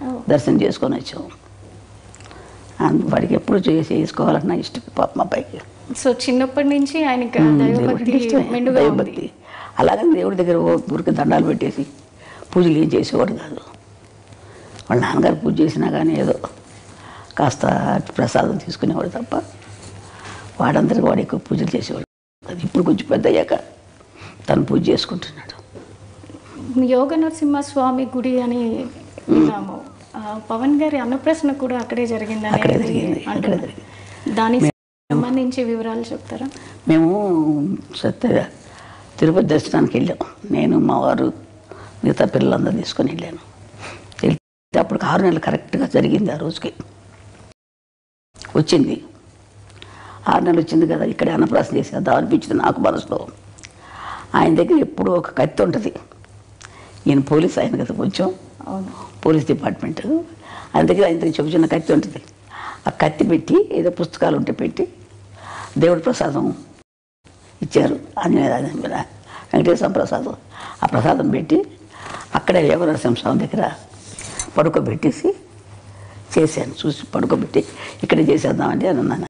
దర్శనం చేసుకొని వచ్చాం అందు వాడికి ఎప్పుడు చేసి చేసుకోవాలన్న ఇష్టం పాప మా అబ్బాయికి సో చిన్నప్పటి నుంచి ఆయనకి ఆ దేవుడు దైవభక్తి అంటే ఇష్టమే, మెండుగా ఉంది దైవభక్తి అలాగని దేవుడి దగ్గర ఓ ఊరికి దండాలు పెట్టేసి పూజలు ఏం చేసేవాడు కాదు వాళ్ళ నాన్నగారు పూజ చేసినా కానీ ఏదో కాస్త ప్రసాదం తీసుకునేవాడు తప్ప వాడందరికీ వాడు ఎక్కువ పూజలు చేసేవాడు అది ఇప్పుడు కొంచెం పెద్ద అయ్యాక తను పూజ చేసుకుంటున్నాడు యోగ నరసింహ స్వామి గుడి అని విన్నాము ఆ, పవన్ గారి అన్నప్రశ్న కూడా అక్కడే జరిగింది అక్కడే అనేది జరిగింది, అక్కడే అంటున్నారు. జరిగింది. దానికి సంబంధించి వివరాలు చెప్తారా మేము సత్య తిరుపతి దర్శనానికి వెళ్ళాం నేను మా వారు మిగతా పిల్లలందరూ తీసుకొని వెళ్ళాను వెళ్తే అప్పుడు ఆరు నెలలు కరెక్ట్గా జరిగింది ఆ రోజుకి వచ్చింది ఆరు నెలలు వచ్చింది కదా ఇక్కడే అన్నప్రాసన చేసేద్దాం అనిపించింది నాకు మనసులో ఆయన దగ్గర ఎప్పుడూ ఒక కత్తి ఉంటుంది ఈయన పోలీస్ ఆయన కదా కొంచెం అవును పోలీస్ డిపార్ట్మెంట్ ఆయన దగ్గర ఆయన దగ్గర చిన్న చిన్న కత్తి ఉంటుంది ఆ కత్తి పెట్టి ఏదో పుస్తకాలు ఉంటే పెట్టి దేవుడి ప్రసాదం ఇచ్చారు ఆంజనేయ వెంకటేశ్వర ప్రసాదం ఆ ప్రసాదం పెట్టి అక్కడే యోగ నరసింహ స్వామి దగ్గర పడుకోబెట్టేసి చేశాను చూసి పడుకోబెట్టి ఇక్కడ చేసేద్దామంటే అని అన్నాను